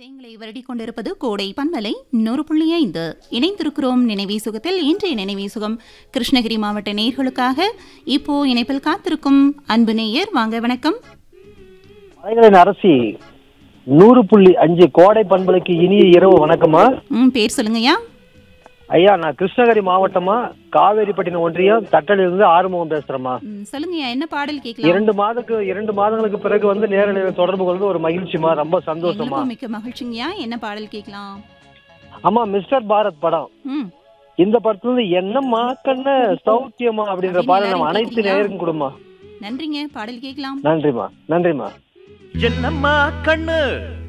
இதயங்களை வருடி கொண்டிருப்பது கோடை பன்மலை நூறு புள்ளி ஐந்து இணைந்திருக்கிறோம் நினைவே சுகத்தில் இன்றைய நினைவே சுகம் கிருஷ்ணகிரி மாவட்ட நேயர்களுக்காக இப்போ இணைப்பில் காத்திருக்கும் அன்பு நேயர் வாங்க வணக்கம் மலைகளின் அரசி நூறு புள்ளி அஞ்சு கோடை பண்பலைக்கு இனிய இரவு வணக்கம்மா ம் பேர் சொல்லுங்கய்யா ஐயா நான் கிருஷ்ணகிரி மாவட்டமா காவேரிப்பட்டினம் ஒன்றியம் தட்டலிலிருந்து ஆறுமுகம் பேசுறேம்மா ம், சொல்லுங்கய்யா என்ன பாடல் கேட்கலாம் இரண்டு மாதத்துக்கு இரண்டு மாதங்களுக்கு பிறகு வந்து நேரடியாக தொடர்பு கொள்வது ஒரு மகிழ்ச்சிமா ரொம்ப சந்தோஷமா எங்களுக்கும் மிக்க மகிழ்ச்சிங்கய்யா என்ன பாடல் கேட்கலாம் ஆமா மிஸ்டர் பாரத் படம் ம் இந்த படத்துல இருந்து என்னம்மா கண்ண சௌக்கியமா அப்படின்ற அப்படின்னு பாடல் நம்ம எல்லாரும் அனைத்து கேட்கலையா? நேயருக்கும் கொடுமா நன்றிங்க பாடல் கேட்கலாம் நன்றிமா நன்றிமா என்னம்மா கண்ணு